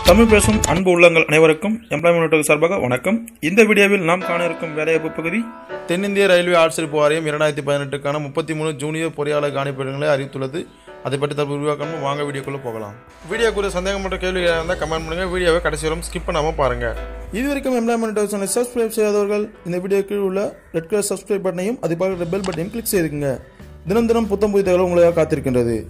தமிழ் பேசும் அன்பு உள்ளங்கள் அனைவருக்கும் எம்ப்ளாய்மெண்ட் சார்பாக வணக்கம் இந்த வீடியோவில் நாம் காண இருக்கும் வேலைவாய்ப்பு பகுதி தென்னிந்திய ரயில்வே ஆட்சேர்ப்பு வாரியம் இரண்டாயிரத்தி பதினெட்டுக்கான முப்பத்தி மூணு ஜூனியர் பொறியாளர் காணிப்பிடங்களை அறிவித்துள்ளது அதை பற்றி தற்போது விரிவாக்கணும் வாங்க வீடியோக்குள்ளே போகலாம் வீடியோ குறித்த சந்தேகம் மற்றும் கேள்விகள் இருந்தால் கமெண்ட் பண்ணுங்க வீடியோவை கடைசி வரும் ஸ்கிப் பண்ணாமல் பாருங்க இது வரைக்கும் எம்ப்ளாய்மெண்ட் சேனலை சப்ஸ்கிரைப் செய்யாதவர்கள் இந்த வீடியோ கீழ் உள்ள ரெட் கலர் சப்ஸ்கிரைப் பட்டனையும் அது பார்க்குற பெல் பட்டனையும் கிளிக் செய்துக்குங்க தினம் தினம் புத்தம் புதிய தகவல் உங்களுக்காக காத்திருக்கின்றது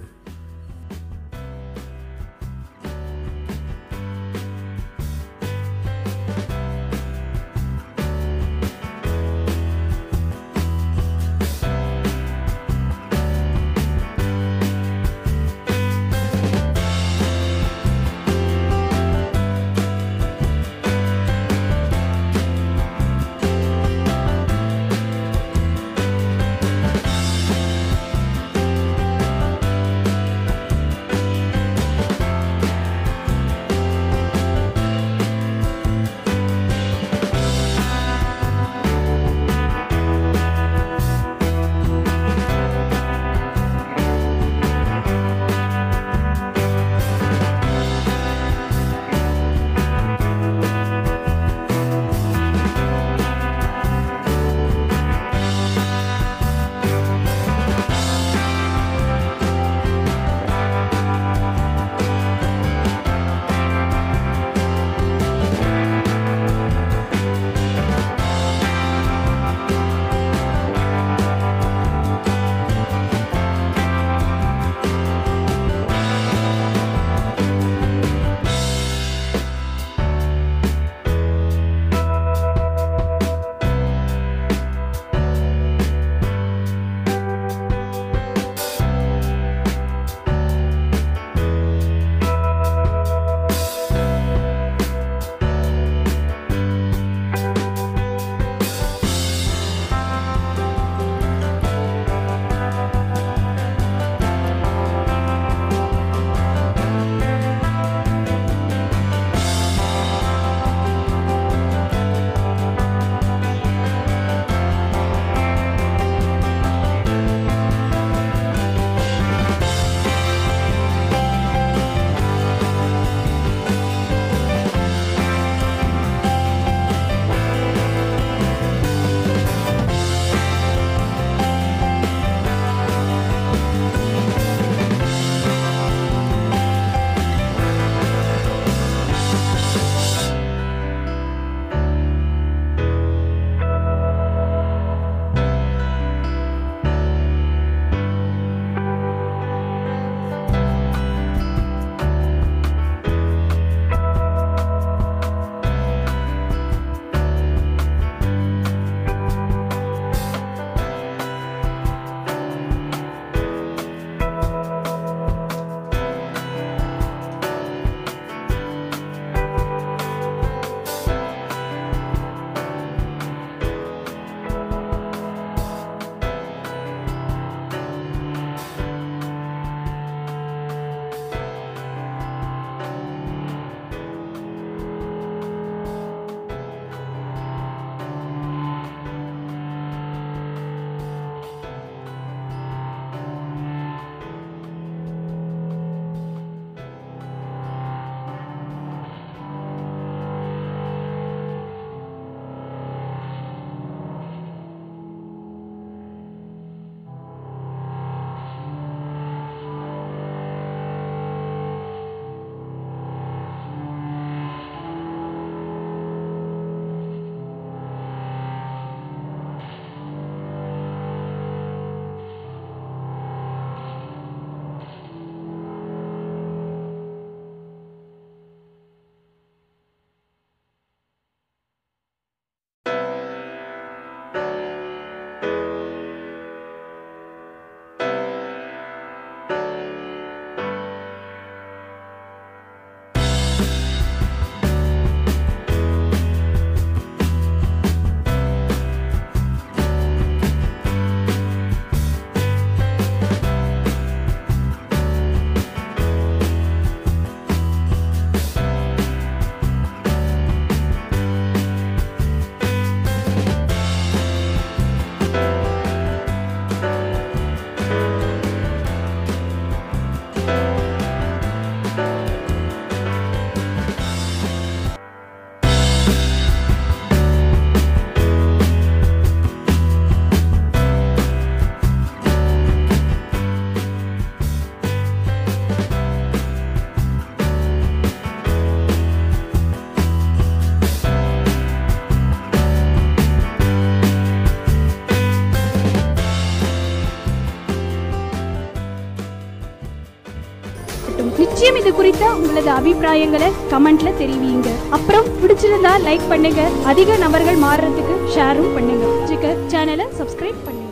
குறித்த உங்களது அபிப்பிராயங்களை கமெண்ட்ல தெரிவிங்க அப்புறம் பிடிச்சிருந்தா லைக் பண்ணுங்க அதிக நபர்கள் மாறுறதுக்கு ஷேரும் பண்ணுங்க ஜிகர் சேனலை சப்ஸ்கிரைப் பண்ணுங்க